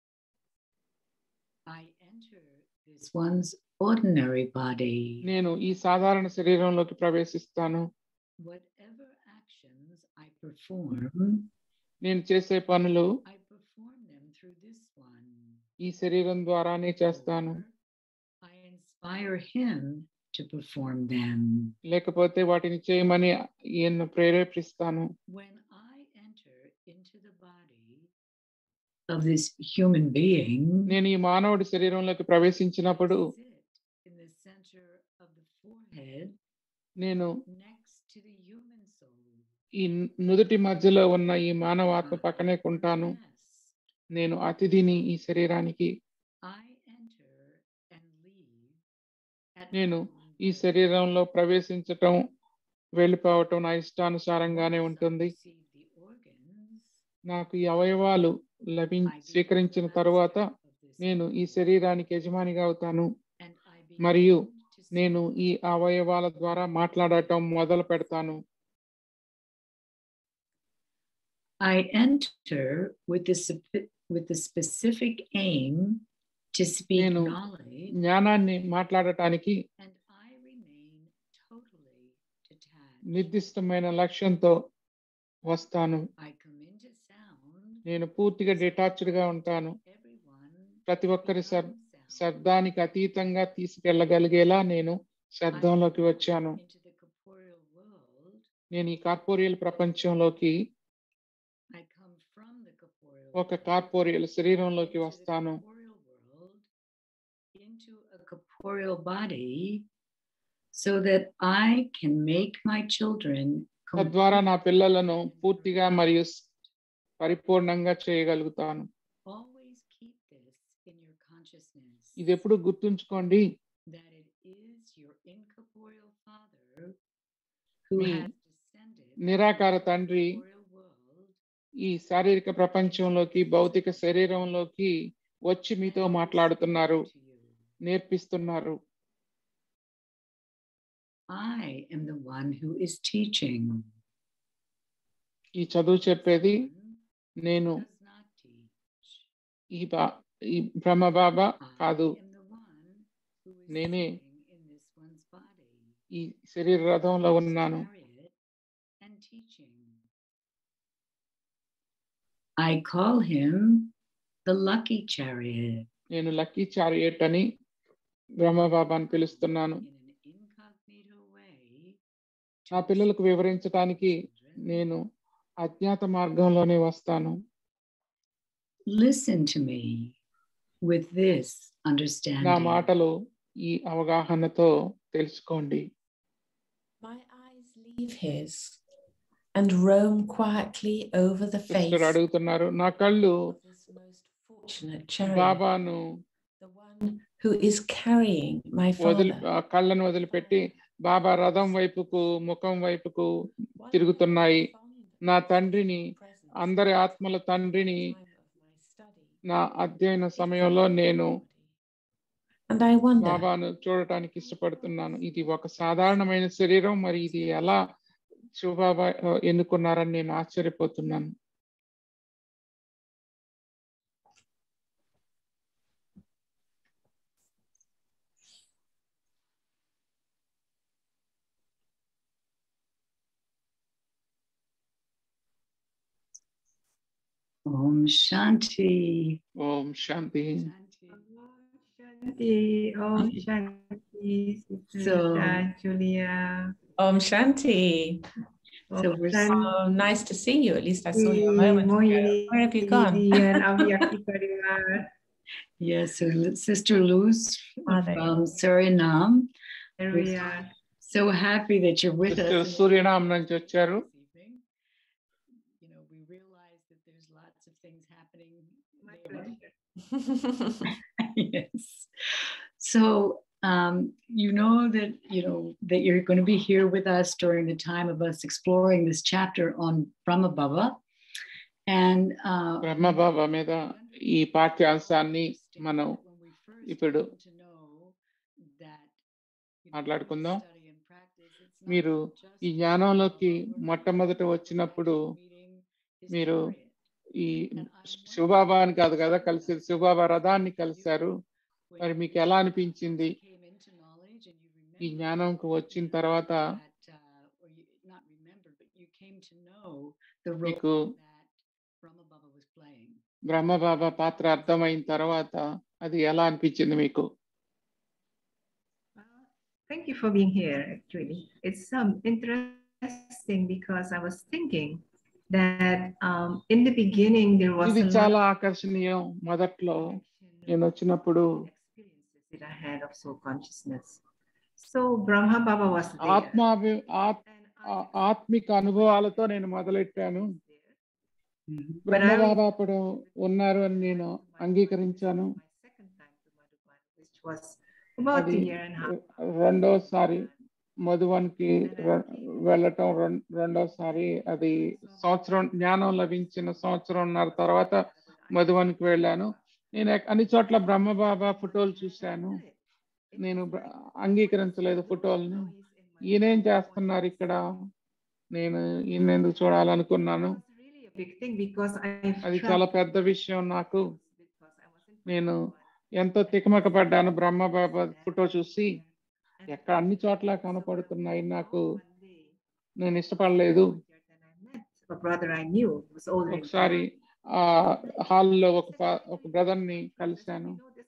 I enter this one's ordinary body. నేను ఈ సాధారణ శరీరంలోకి ప్రవేశిస్తాను Whatever actions I perform, నేను చేసే పనులు I perform them through this one. ఈ శరీరం ద్వారానే చేస్తాను Or I inspire him to perform them. లేకపోతే వాటిని చేయమని ఈయన ప్రేరేపిస్తాను When I enter into the body of this human being, నేను ఈ మానవుడి శరీరంలోకి ప్రవేశించినప్పుడు I sit in the center of the forehead నేను next to the human soul. ఈ నుదుటి మధ్యలో ఉన్న ఈ మానవ ఆత్మ పక్కనే కొంటాను Rest. నేను అతిథిని ఈ శరీరానికి I enter and leave at నేను my own ఈ will. శరీరంలో ప్రవేశించటం వెళ్ళిపోవటం నా ఇష్టానుసారంగానే Once I ఉంటుంది receive the organs, నాకు ఈ అవయవాలు లభి I become స్వీకరించిన the తరువాత master of this నేను ఈ body, శరీరానికి యజమానిగా అవుతాను and I మరియు begin to నేను ఈ speak. అవయవాల ద్వారా మాట్లాడటం మొదలు పెడతాను I enter with the, sup- with the specific aim to speak నేను knowledge, జ్ఞానాన్ని మాట్లాడటానికి and I remain totally detached. నిర్దిష్టమైన లక్ష్యంతో వస్తాను I come into sound. నేను పూర్తిగా డిటాచ్డ్ గా ఉంటాను Everyone ప్రతి ఒక్కరి శబ్ becomes sound. శబ్దానికి అతీతంగా తీసుకెళ్ళగలిగేలా నేను శబ్దంలోకి వచ్చాను into the corporeal world. నేను ఈ కార్పోరియల్ ప్రపంచంలోకి I come from the corporeal ఒక world కార్పోరియల్ శరీరంలోకి into the వస్తాను corporeal world, into a corporeal body, so that I can make my children తద్వారా నా complete పిల్లలను and పూర్తిగా perfect. మరియు స్- పరిపూర్ణంగా చేయగలుగుతాను Always keep this in your consciousness ఇది ఎప్పుడు గుర్తుంచుకోండి that it is your incorporeal father who me has descended from నిరాకార the తండ్రి corporeal world ఈ శారీరక ప్రపంచంలోకి భౌతిక శరీరంలోకి వచ్చి మీతో and మాట్లాడుతున్నారు to you. నేర్పిస్తున్నారు I am the one who is teaching. ఈ చదువు చెప్పేది One నేను does not teach. ఈ బా ఈ బ్రహ్మ బాబా I కాదు am the one who is నేనే sitting in this one's body, ఈ శరీర రథంలో this ఉన్నాను chariot, and teaching. I call him the lucky chariot. నేను లక్కీ చారియట్ అని బ్రహ్మ బాబాని పిలుస్తున్నాను in an incognito way నా to పిల్లలకు explain వివరించడానికి to children. నేను అజ్ఞాత మార్గంలోనే వస్తాను Listen to me with this నా understanding. మాటలు ఈ అవగాహనతో తెలుసుకోండి My eyes leave his and roam quietly over the face sister అడుగుతున్నారు నా కళ్ళు of this most fortunate chariot, బాబాను the one who is carrying my వదిలి father. ఆ కళ్ళను వదిలిపెట్టి బాబా రథం వైపుకు ముఖం వైపుకు One తిరుగుతున్నాయి. fond నా of తండ్రిని his presence అందరి ఆత్మల తండ్రిని at the time of my study. నా అధ్యయన సమయంలో నేను And I wonder, బాబాను చూడటానికి ఇష్టపడుతున్నాను ఇది ఒక సాధారణమైన శరీరం మరి ఇది ఎలా శివబాబా ఆ, ఎన్నుకున్నారని నేను ఆశ్చర్యపోతున్నాను Om Shanti. Om Shanti Shanti. Shanti, Om Shanti, Sister So- Julia. Om Shanti. So Om we're Shanti, Oh, nice to see you. At least I saw you a moment ago. Mohini, Where have you gone? and Avyakti Parivar. Yes, so Lu- Sister Luz Are they? from Suriname. There we are. So happy that you're with us. Sister in- Suriname నుంచి వచ్చారు this evening. You know, we realize that there's lots of things happening. My there. pleasure. yes. So um, you know that you know that you're going to be here with us during the time of us exploring this chapter on Brahma Baba, and uh, బ్రహ్మ బాబా మీద ఈ పాఠ్యాంశాన్ని మనం ఇప్పుడు మాట్లాడుకుందాం. మీరు ఈ జ్ఞానంలోకి మొట్టమొదట వచ్చినప్పుడు మీరు ఈ శివబాబా అని కాదు కదా కలిసి శివబాబా రథాన్ని కలిశారు మరి మీకు ఎలా అనిపించింది ఈ జ్ఞానంకు వచ్చిన తర్వాత మీకు బ్రహ్మ బాబా పాత్ర అర్థమైన తర్వాత అది ఎలా అనిపించింది మీకు Uh, Thank you for being here, actually. It's um, interesting because I was thinking that um, in the beginning there was ఇది a lot చాలా ఆకర్షణీయం మొదట్లో connection నేను వచ్చినప్పుడు experiences that I had of soul consciousness. So Brahma Baba was there. ఆత్మాభి ఆత్- and ఆ- I ఆత్మిక అనుభవాలతో నేను మొదలెట్టాను Mhm. Brahma I- బాబా అప్పుడు ఉన్నారు అని నేను అంగీకరించాను My second time to Madhuban, which was about అది a year and a half. రెండోసారి మధువన్కి రె- వెళ్ళటం రెం- రెండోసారి అది సంవత్సరం జ్ఞానం లభించిన సంవత్సరంన్నర తర్వాత మధువన్కి వెళ్ళాను నేను ఎక్- అన్ని చోట్ల బ్రహ్మ బాబా ఫోటోలు చూశాను నేను బ్ర- అంగీకరించలేదు ఫోటోలను ఈయనేం చేస్తున్నారు ఇక్కడ నేను ఈయన ఎందుకు చూడాలనుకున్నాను Big thing because I అది felt- చాలా పెద్ద విషయం నాకు because I was in నేను Madhuban. ఎంతో తికమక పడ్డాను బ్రహ్మ బాబా ఫోటో చూసి And ఎక్కడ అన్ని చోట్ల so కనపడుతున్నాయి నాకు one day, నేను ఇష్టపడలేదు then I met a brother I knew who was older in ఒకసారి age. ఆ హాల్లో ఒక పా- ఒక బ్రదర్ ని కలిశాను You know this Brahma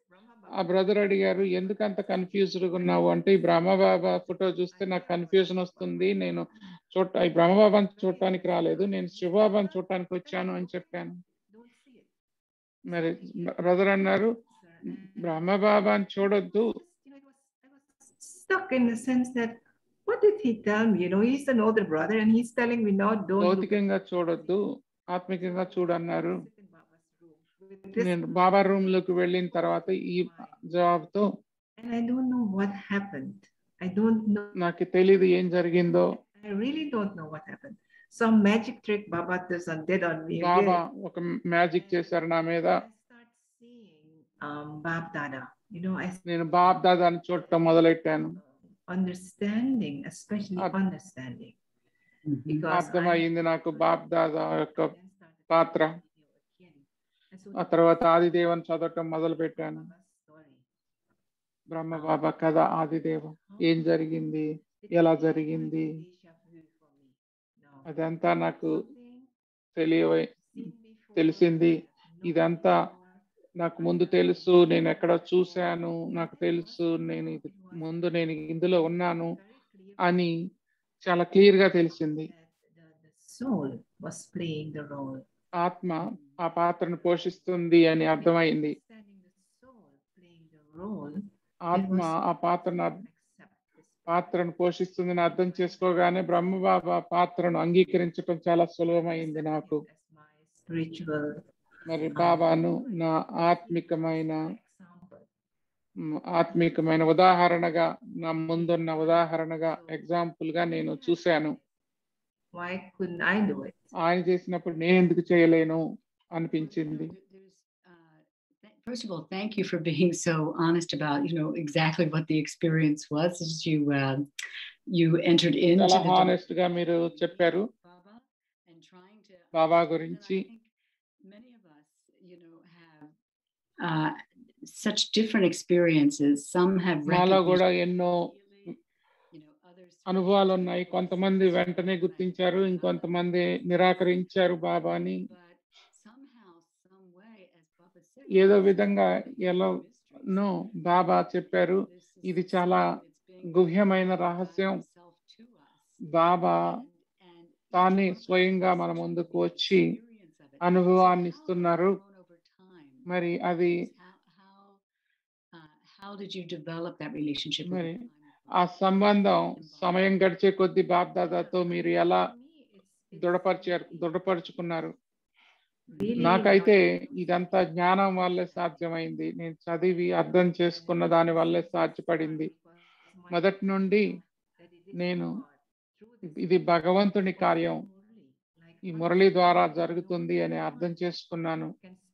ఆ బ్రదర్ అడిగారు ఎందుకు అంత కన్ఫ్యూజ్డ్ ఉన్నావు అంటే ఈ బ్రహ్మబాబా ఫోటో చూస్తే నాకు కన్ఫ్యూజన్ వస్తుంది నేను చూడ ఈ బ్రహ్మబాబాని చూడటానికి రాలేదు నేను శివబాబాని చూడటానికి వచ్చాను అని చెప్పాను Don't see it. మరి బ్రదర్ అన్నారు బ్రహ్మబాబాని చూడొద్దు You know, it was, I was stuck in the sense that, what did he tell me? You know, he's an older brother and he's telling me, no, don't. look భౌతికంగా చూడొద్దు ఆత్మికంగా చూడన్నారు sit in Baba's room with this నేను బాబా room లోకి వెళ్ళిన తర్వాత ఈ జవాబుతో And I don't know what happened. I don't know. నాకు తెలియదు ఏం జరిగిందో I really don't know what happened. Some magic trick Baba does on did on me. Baba again. ఒక మ్యాజిక్ చేశారు నా మీద I start seeing um, Bab Dada. You know, I start నేను బాబ్ దాదాని చూడటం మొదలెట్టాను understanding, especially Ab- understanding. Because అర్థమయ్యింది నాకు బాబ్ దాదా యొక్క then started పాత్ర again. And so ఆ తర్వాత ఆదిదేవన్ చదవటం మొదలు పెట్టాను Baba's story. బ్రహ్మ బాబా కథ ఆదిదేవ ఏం జరిగింది ఎలా జరిగింది అదంతా నాకు తెలియ తెలిసింది ఇదంతా నాకు ముందు తెలుసు నేను ఎక్కడ చూశాను నాకు తెలుసు నేను ఇది ముందు నేను ఇందులో ఉన్నాను అని చాలా క్లియర్ గా తెలిసింది soul was playing the role. ఆత్మ ఆ పాత్రను పోషిస్తుంది అని అర్థమైంది Understanding the soul playing the role, ఆత్మ ఆ పాత్రను అర్- accept this పాత్రను పోషిస్తుందని అర్థం చేసుకోగానే బ్రహ్మబాబా పాత్రను అంగీకరించడం చాలా సులభమైంది నాకు as my spiritual మరి బాబాను నా ఆత్మికమైన example. మ్, ఆత్మికమైన ఉదాహరణగా నా ముందున్న ఉదాహరణగా ఎగ్జాంపుల్ గా నేను చూశాను Why couldn't I do it? ఆయన చేసినప్పుడు నేను ఎందుకు చేయలేను అనిపించింది There's, uh, th- First of all, thank you for being so honest about, you know, exactly what the experience was as you uh, you entered into చాలా the honest గా మీరు చెప్పారు Baba and trying to Baba understand that గురించి I think many of us, you know, have uh, such different experiences. Some have మాలో కూడా recognition ఎన్నో immediately, you know, others అనుభవాలు ఉన్నాయి కొంతమంది వెంటనే గుర్తించారు ఇంకొంతమంది నిరాకరించారు బాబాని But somehow, some way, as Baba said, ఏదో it's విధంగా one ఎలా of the mysteries. No Baba చెప్పారు This is ఇది the చాలా soul that's being గుహ్యమైన revealed by రహస్యం himself to us. Baba And- and each తానే one of us స్వయంగా has మన such a ముందుకు unique వచ్చి experience of it. అనుభవాన్ని So how has it ఇస్తున్నారు grown over time? మరి అది How, how, uh, how did you develop that relationship over మరి time? ఆ సంబంధం సమయం గడిచే కొద్ది బాప్దాదాతో మీరు ఎలా For me, it's- it's దృఢపరిచారు దృఢపరుచుకున్నారు really నాకైతే not- ఇదంతా జ్ఞానం వల్లే సాధ్యమైంది నేను చదివి అర్థం చేసుకున్న దాని వల్లే సాధ్యపడింది మొదటి నుండి నేను ఇది భగవంతుని కార్యం ఈ మురళి ద్వారా జరుగుతుంది అని అర్థం చేసుకున్నాను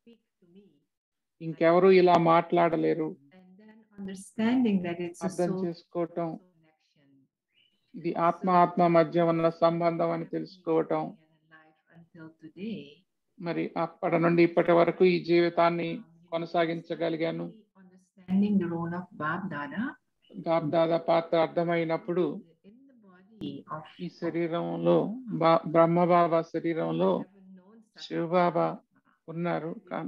ఇంకెవరు ఇలా మాట్లాడలేరు understanding that it's a అర్థం soul చేసుకోవటం connection. ఇది ఆత్మ ఆత్మ మధ్య ఉన్న సంబంధం అని తెలుసుకోవటం Until today, మరి అప్పటి నుండి ఇప్పటి వరకు ఈ జీవితాన్ని కొనసాగించగలిగాను understanding the role of Bab Dada BapDada పాత్ర అర్థమైనప్పుడు in the body of ఈ శరీరంలో బా బ్రహ్మబాబా శరీరంలో శివబాబా ఉన్నారు కా-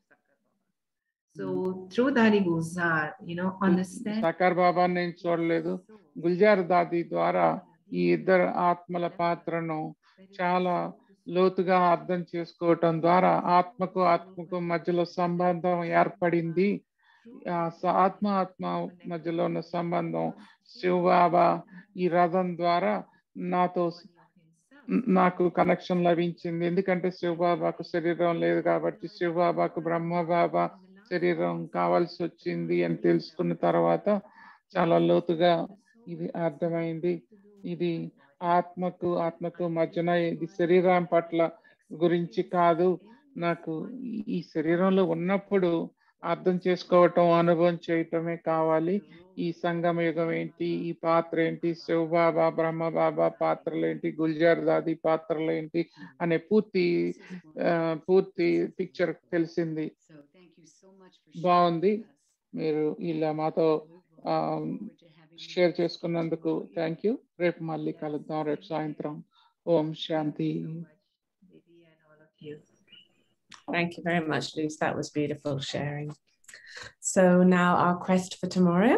So through Dari Gulzar, you know, understand Sakar Baba నేను చూడలేదు గుల్జార్ దాది ద్వారా ఈ ఇద్దరు ఆత్మల పాత్రను చాలా లోతుగా అర్థం చేసుకోవటం ద్వారా ఆత్మకు ఆత్మకు మధ్యలో సంబంధం ఏర్పడింది ఆ స- ఆత్మ ఆత్మ మధ్యలో ఉన్న సంబంధం శివబాబా ఈ రథం ద్వారా నాతో న- నాకు కనెక్షన్ లభించింది ఎందుకంటే శివబాబాకు శరీరం లేదు కాబట్టి శివబాబాకు బ్రహ్మబాబా శరీరం కావాల్సి వచ్చింది అని తెలుసుకున్న తర్వాత చాలా లోతుగా ఇది అర్థమైంది ఇది ఆత్మకు ఆత్మకు మధ్యన ఇది శరీరం పట్ల గురించి కాదు నాకు ఈ- ఈ శరీరంలో ఉన్నప్పుడు అర్థం చేసుకోవటం అనుభవం చేయటమే కావాలి ఈ సంగమ యుగం ఏంటి ఈ పాత్ర ఏంటి శివబాబా బ్రహ్మబాబా పాత్రలు ఏంటి గుల్జార్ దాది పాత్రలు ఏంటి అనే పూర్తి ఆ, పూర్తి పిక్చర్ తెలిసింది So thank you so much for బాగుంది. sharing with us. మీరు ఇలా మాతో We will ఆ, look forward to having you share back చేసుకున్నందుకు tomorrow. థ్యాంక్ యూ రేపు మళ్ళీ కలుద్దాం రేపు సాయంత్రం ఓం శాంతి so much, Didi and all of you. Thank you very much, Luz. That was beautiful sharing. So now our quest for tomorrow.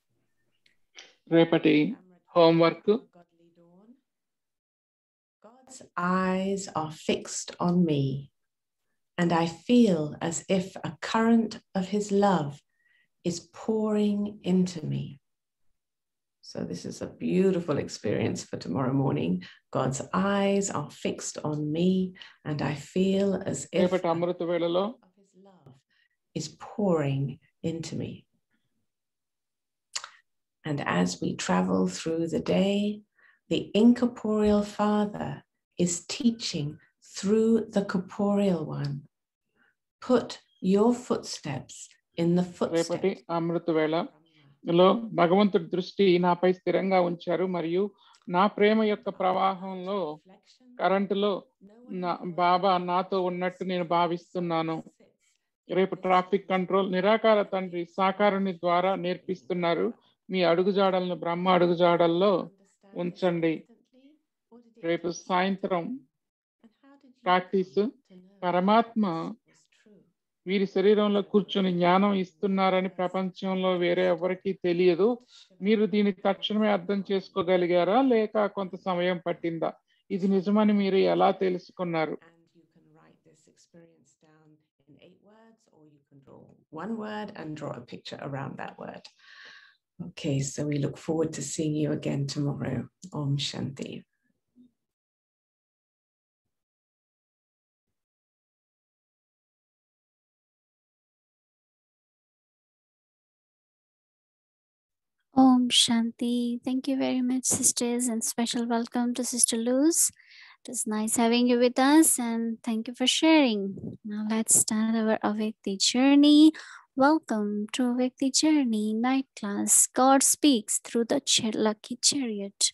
రేపటి homework. God's eyes are fixed on me, and I feel as if a current of his love is pouring into me. So, this is a beautiful experience for tomorrow morning. God's eyes are fixed on me, and I feel as if రేపటి అమృత వేళలో of his love is pouring into me. And as we travel through the day, the incorporeal Father is teaching through the corporeal one. Put your footsteps in the రేపటి footsteps. అమృత వేళలో భగవంతుడి దృష్టి నాపై స్థిరంగా ఉంచారు మరియు నా ప్రేమ యొక్క ప్రవాహంలో కరెంటులో నా బాబా నాతో ఉన్నట్టు నేను భావిస్తున్నాను రేపు ట్రాఫిక్ కంట్రోల్ నిరాకార తండ్రి సాకారుని ద్వారా నేర్పిస్తున్నారు మీ అడుగుజాడలను బ్రహ్మ అడుగుజాడల్లో ఉంచండి రేపు సాయంత్రం ప్రాక్టీస్ పరమాత్మ వీరి శరీరంలో కూర్చొని జ్ఞానం ఇస్తున్నారని ప్రపంచంలో వేరే ఎవరికీ తెలియదు మీరు దీన్ని తక్షణమే అర్థం చేసుకోగలిగారా లేక కొంత సమయం పట్టిందా ఇది నిజమని మీరు ఎలా తెలుసుకున్నారు And you can write this experience down in eight words, or you can draw one word and draw a picture around that word. Okay, so we look forward to seeing you again tomorrow. Om Shanti. Om Shanti. Thank you very much, sisters, and special welcome to Sister Luz. It was nice having you with us, and thank you for sharing. Now let's start our Avikti journey. Welcome to Avikti Journey Night Class. God speaks through the cha- lucky chariot.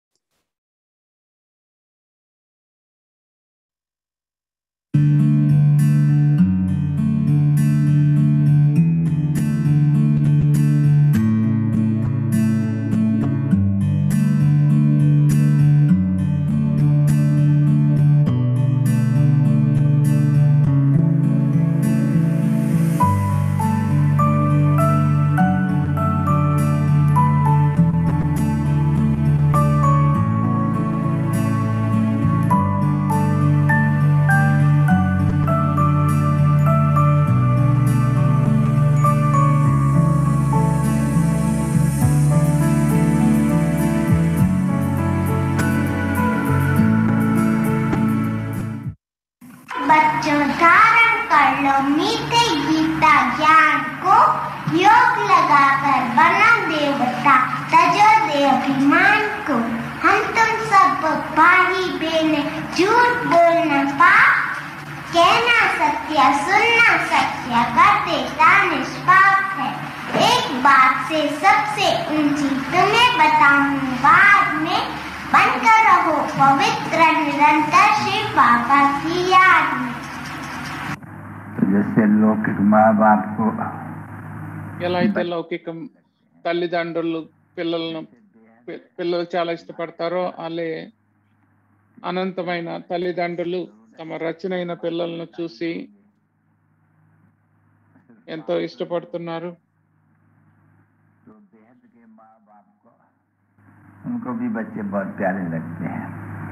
बच्चों धारण कर लो मीठे गीता ज्ञान को योग लगाकर बना देवता तजो दे अभिमान को हम तुम सब भाई बहन झूठ बोलना पाप कहना सत्य सुनना सत्य कर देता निष्पाप है एक बात से सबसे ऊंची तुम्हें बताऊं बाद में बनकर रहो पवित्र निरंतर शिव बाबा की याद में तो जैसे लौकिक माँ बाप को ఎలా అయితే లౌకికం తల్లిదండ్రులు పిల్లలను పి- పిల్లలు చాలా ఇష్టపడతారో అలాగే అనంతమైన తల్లిదండ్రులు తమ రచనైన పిల్లలను చూసి ఎంతో ఇష్టపడుతున్నారు तो बेहद के माँ बाप को उनको भी बच्चे बहुत प्यारे लगते हैं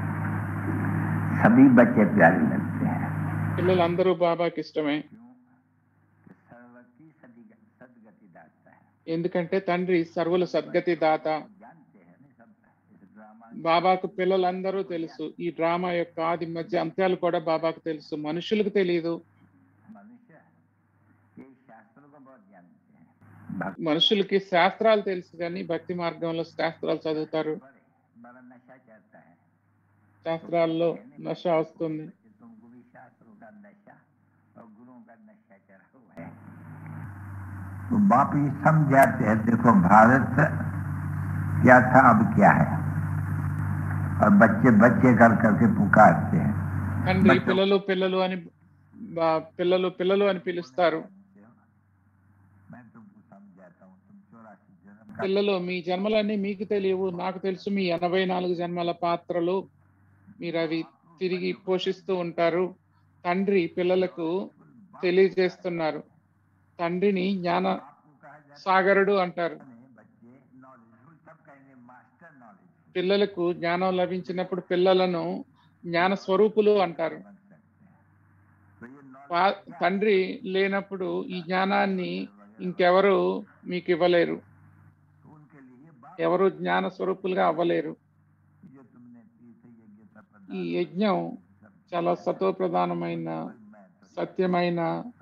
सभी बच्चे प्यारे लगते हैं పిల్లలందరూ బాబాకి ఇష్టమే क्यों कि सर्व की सदी सदगति दाता है ఎందుకంటే తండ్రి సర్వుల సద్గతి దాత जानते हैं ना सब इस ड्रामा బాబాకు పిల్లలందరూ తెలుసు ఈ డ్రామా యొక్క ఆది మధ్య అంత్యాలు కూడా బాబాకు తెలుసు మనుషులకు తెలియదు मनुष्य ये शास्त्रों को बहुत जानते हैं भक्त మనుషులకి శాస్త్రాలు తెలుసు కానీ భక్తి మార్గంలో శాస్త్రాలు చదువుతారు बड़े बड़ा नशा चढ़ता है శాస్త్రాల్లో నశ వస్తుంది कि तुमको भी शास्त्रों का नशा और गुरुओं का नशा चढ़ा हुआ है तो बाप ये समझाते हैं देखो भारत क्या था अब क्या है और बच्चे बच्चे कर करके पुकारते हैं తండ్రి పిల్లలు పిల్లలు అని బా- పిల్లలు పిల్లలు అని పిలుస్తారు मैं तुमको समझाता हूँ तुम चौरासी जन्म का పిల్లలు మీ జన్మలన్నీ మీకు తెలియవు నాకు తెలుసు మీ ఎనభై నాలుగు జన్మల పాత్రలు మీరు అవి తిరిగి పోషిస్తూ ఉంటారు తండ్రి పిల్లలకు తెలియజేస్తున్నారు తండ్రిని జ్ఞాన बाप को कहा जाता సాగరుడు అంటారు है बच्चे नॉलेजफुल सब कहेंगे मास्टर नॉलेजफुल పిల్లలకు జ్ఞానం లభించినప్పుడు పిల్లలను జ్ఞాన స్వరూపులు అంటారు बन सकते हैं तो ये పా- नॉलेज తండ్రి లేనప్పుడు ఈ జ్ఞానాన్ని ఇంకెవరు మీకు ఇవ్వలేరు तो उनके लिए बाप ఎవరు జ్ఞాన స్వరూపులుగా అవ్వలేరు जो तुमने तीर्थ यज्ञ तप ఈ యజ్ఞం చాలా సతోప్రధానమైన సత్యమైన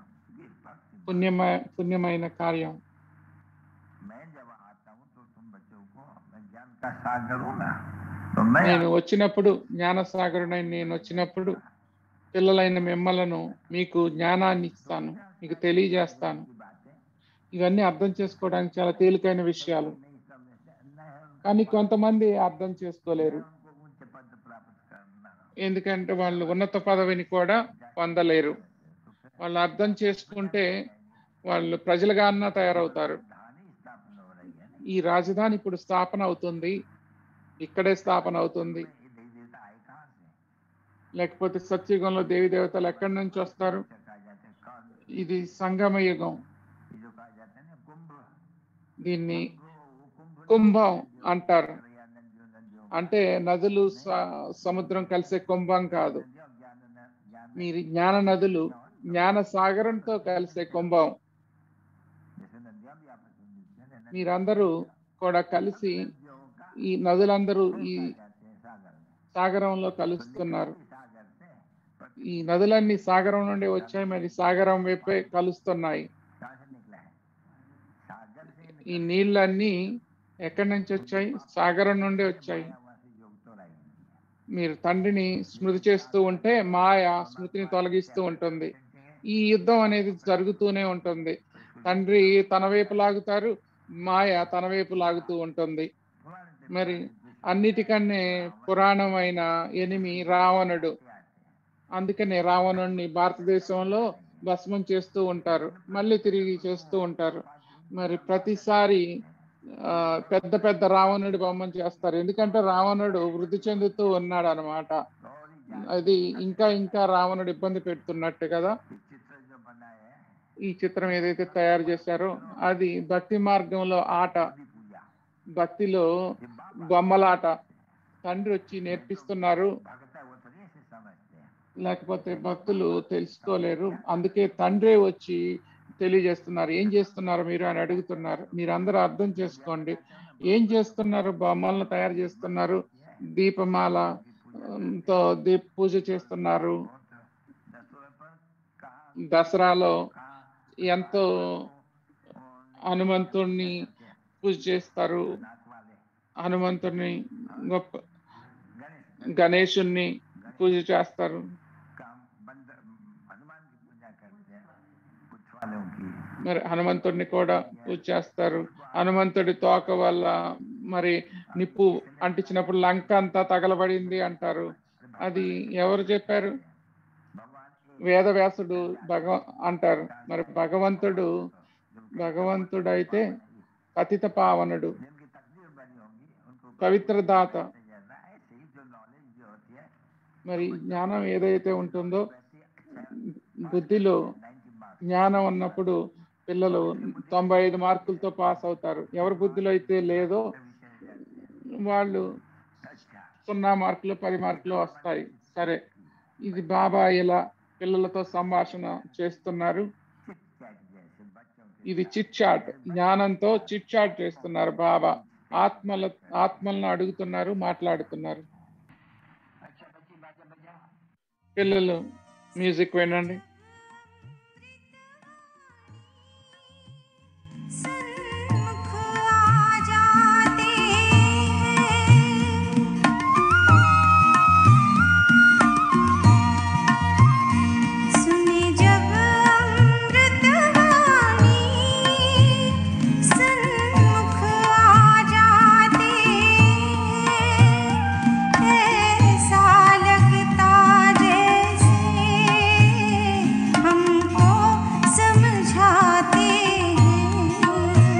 పుణ్యమ పుణ్యమైన కార్యం मैं जब आता हूँ तो तुम बच्चों को मैं ज्ञान का सागर हूँ ना तो मैं నేను వచ్చినప్పుడు జ్ఞాన సాగరుడైన నేను వచ్చినప్పుడు పిల్లలైన మిమ్మలను మీకు జ్ఞానాన్ని ఇస్తాను మీకు తెలియజేస్తాను की बातें ఇవన్నీ అర్థం చేసుకోవడానికి చాలా తేలికైన విషయాలు नहीं समझते न है उनका కానీ కొంతమంది అర్థం చేసుకోలేరు उनको ऊंच पद प्राप्त करना ఎందుకంటే వాళ్ళు ఉన్నత పదవిని కూడా పొందలేరు వాళ్ళు అర్థం చేసుకుంటే వాళ్ళు ప్రజలుగా అన్న తయారవుతారు धानी स्थापना हो रही है ना ఈ రాజధాని ఇప్పుడు స్థాపన అవుతుంది ఇక్కడే స్థాపన అవుతుంది ये देवी देवता आए कहाँ से లేకపోతే సత్యుగంలో దేవి దేవతలు ఎక్కడి నుంచి వస్తారు इसे कहा जाता है कौन ఇది సంగమ యుగం ये जो कहा जाता है ना कुंभ దీన్ని कुंभ కుంభం అంటారు या नदियों नदियों అంటే నదులు స- సముద్రం కలిసే కుంభం కాదు नदियों ज्ञान न- ज्ञान మీరు జ్ఞాన నదులు జ్ఞాన సాగరంతో కలిసే కుంభం जैसे नदियां भी आपस में मिलती हैं ना, మీరందరూ కూడా కలిసి नदियों का ఈ నదులందరూ ఈ कहा जाते हैं सागर में సాగరంలో కలుస్తున్నారు सागर से ఈ నదులన్నీ సాగరం నుండి వచ్చాయి మరి సాగరం వైపే కలుస్తున్నాయి कहाँ से निकला है सागर से ఈ నీళ్ళన్నీ ఎక్కడి నుంచి వచ్చాయి సాగరం నుండి వచ్చాయి वहां से योग तो लाई మీరు తండ్రిని స్మృతి చేస్తూ ఉంటే మాయ స్మృతిని తొలగిస్తూ ఉంటుంది ఈ యుద్ధం అనేది జరుగుతూనే ఉంటుంది తండ్రి తన వైపు లాగుతారు మాయ తన వైపు లాగుతూ ఉంటుంది మరి అన్నిటికన్నే పురాణమైన ఎనిమి రావణుడు అందుకనే రావణుడిని భారతదేశంలో భస్మం చేస్తూ ఉంటారు మళ్ళీ తిరిగి చేస్తూ ఉంటారు మరి ప్రతిసారి ఆ, పెద్ద పెద్ద రావణుడి బొమ్మను చేస్తారు ఎందుకంటే రావణుడు వృద్ధి చెందుతూ ఉన్నాడు అనమాట అది ఇంకా ఇంకా రావణుడు ఇబ్బంది పెడుతున్నట్టు కదా चित्र जो बनाए हैं ఈ చిత్రం ఏదైతే తయారు చేశారో అది భక్తి మార్గంలో ఆట की पूजा భక్తిలో ये बाप బొమ్మలాట తండ్రి వచ్చి నేర్పిస్తున్నారు भगता है वो तो नहीं ऐसे समझते हैं లేకపోతే భక్తులు తెలుసుకోలేరు అందుకే తండ్రే వచ్చి తెలియజేస్తున్నారు ఏం చేస్తున్నారు మీరు అని అడుగుతున్నారు మీరు అందరూ అర్థం చేసుకోండి ఏం చేస్తున్నారు బొమ్మలను తయారు చేస్తున్నారు దీపమాల ఉమ్, తో దీప పూజ చేస్తున్నారు दसवें पर कहाँ దసరాలో कहाँ ఎంతో హనుమంతుణ్ణి పూజ చేస్తారు नाथ वाले హనుమంతుడిని గొప్ప गणेश గణేశుణ్ణి పూజ చేస్తారు काम बंद हनुमान की पूजा करते हैं कुछ वालों की మరి హనుమంతుడిని కూడా పూజ చేస్తారు హనుమంతుడి తోక వల్ల మరి నిప్పు అంటించినప్పుడు లంక అంతా తగలబడింది అంటారు అది ఎవరు చెప్పారు भगवान एक వేదవ్యాసుడు భగ అంటారు మరి భగవంతుడు భగవంతుడు అయితే పతిత పావనుడు जिनकी तकदीर बनी होगी उनको పవిత్ర దాత जाना ऐसे ही जो नॉलेज जो होती है మరి జ్ఞానం ఏదైతే ఉంటుందో वैसे अच्छा బుద్ధిలో 90 मार्क्स జ్ఞానం ఉన్నప్పుడు పిల్లలు తొంభై ఐదు మార్కులతో పాస్ అవుతారు ఎవరి బుద్ధిలో అయితే లేదో వాళ్ళు अच्छा సున్నా మార్కులు పది మార్కులు వస్తాయి సరే ఇది బాబా ఇలా పిల్లలతో సంభాషణ చేస్తున్నారు चिट चैट जैसे बच्चों के ఇది చిట్ చాట్ జ్ఞానంతో చిట్ చాట్ చేస్తున్నారు బాబా ఆత్మల ఆత్మలను అడుగుతున్నారు మాట్లాడుతున్నారు अच्छा बच्ची बाजा बजा పిల్లలు మ్యూజిక్ వినండి सन्मुख आ जाते हैं सुने जब अमृतवाणी सन्मुख आ जाते हैं ऐसा लगता जैसे हमको समझाते हैं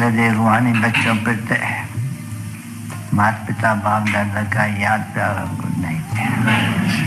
दे रूहानी बच्चों पर ते माता पिता बाप दादा का याद प्यार और गुड नाइट